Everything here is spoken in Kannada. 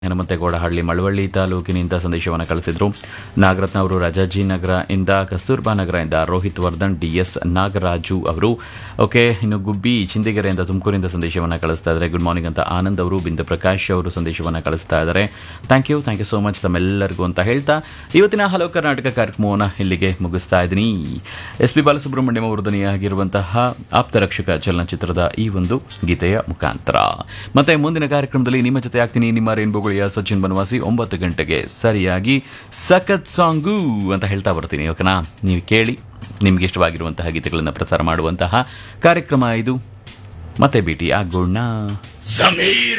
ಹನುಮಂತೇಗೌಡ ಹಳ್ಳಿ ಮಳವಳ್ಳಿ ತಾಲೂಕಿನಿಂದ ಸಂದೇಶವನ್ನು ಕಳಿಸಿದ್ರು ನಾಗರತ್ನ ಅವರು ರಾಜಾಜಿನಗರ ಇಂದ ಕಸ್ತೂರ್ಬಾ ನಗರ ಇಂದ ರೋಹಿತ್ ವರ್ಧನ್ ಡಿ ಎಸ್ ನಾಗರಾಜು ಅವರು ಓಕೆ ಇನ್ನು ಗುಬ್ಬಿ ಚಿಂದಿಗೆರೆಯಿಂದ ತುಮಕೂರಿಂದ ಸಂದೇಶವನ್ನು ಕಳಿಸ್ತಾ ಇದ್ದಾರೆ ಗುಡ್ ಮಾರ್ನಿಂಗ್ ಅಂತ ಆನಂದ್ ಅವರು ಬಿಂದು ಪ್ರಕಾಶ್ ಅವರು ಸಂದೇಶವನ್ನು ಕಳಿಸ್ತಾ ಇದ್ದಾರೆ thank you thank you so much ತಮ್ಮೆಲ್ಲರಿಗೂ ಅಂತ ಹೇಳ್ತಾ ಇವತ್ತಿನ ಹಲೋ ಕರ್ನಾಟಕ ಕಾರ್ಯಕ್ರಮವನ್ನು ಇಲ್ಲಿಗೆ ಮುಗಿಸ್ತಾ ಇದ್ದೀನಿ ಎಸ್ ಪಿ ಬಾಲಸುಬ್ರಹ್ಮಣ್ಯಂ ಅವರು ಧ್ವನಿಯಾಗಿರುವಂತಹ ಆಪ್ತರಕ್ಷಕ ಚಲನಚಿತ್ರದ ಈ ಒಂದು ಗೀತೆಯ ಮುಖಾಂತರ ಮತ್ತೆ ಮುಂದಿನ ಕಾರ್ಯಕ್ರಮದಲ್ಲಿ ನಿಮ್ಮ ಜೊತೆ ಆಗ್ತೀನಿ ನಿಮ್ಮ ರೇನ್ಬೋಗಳಿಯ ಸಚಿನ್ ಬನವಾಸಿ ಒಂಬತ್ತು ಗಂಟೆಗೆ ಸರಿಯಾಗಿ ಸಖತ್ ಸಾಂಗು ಅಂತ ಹೇಳ್ತಾ ಬರ್ತೀನಿ ಓಕೆನಾ ನೀವು ಕೇಳಿ ನಿಮ್ಗೆ ಇಷ್ಟವಾಗಿರುವಂತಹ ಗೀತೆಗಳನ್ನು ಪ್ರಸಾರ ಮಾಡುವಂತಹ ಕಾರ್ಯಕ್ರಮ ಇದು ಮತ್ತೆ ಭೇಟಿ ಆಗೋಣ ಜಮೀರ್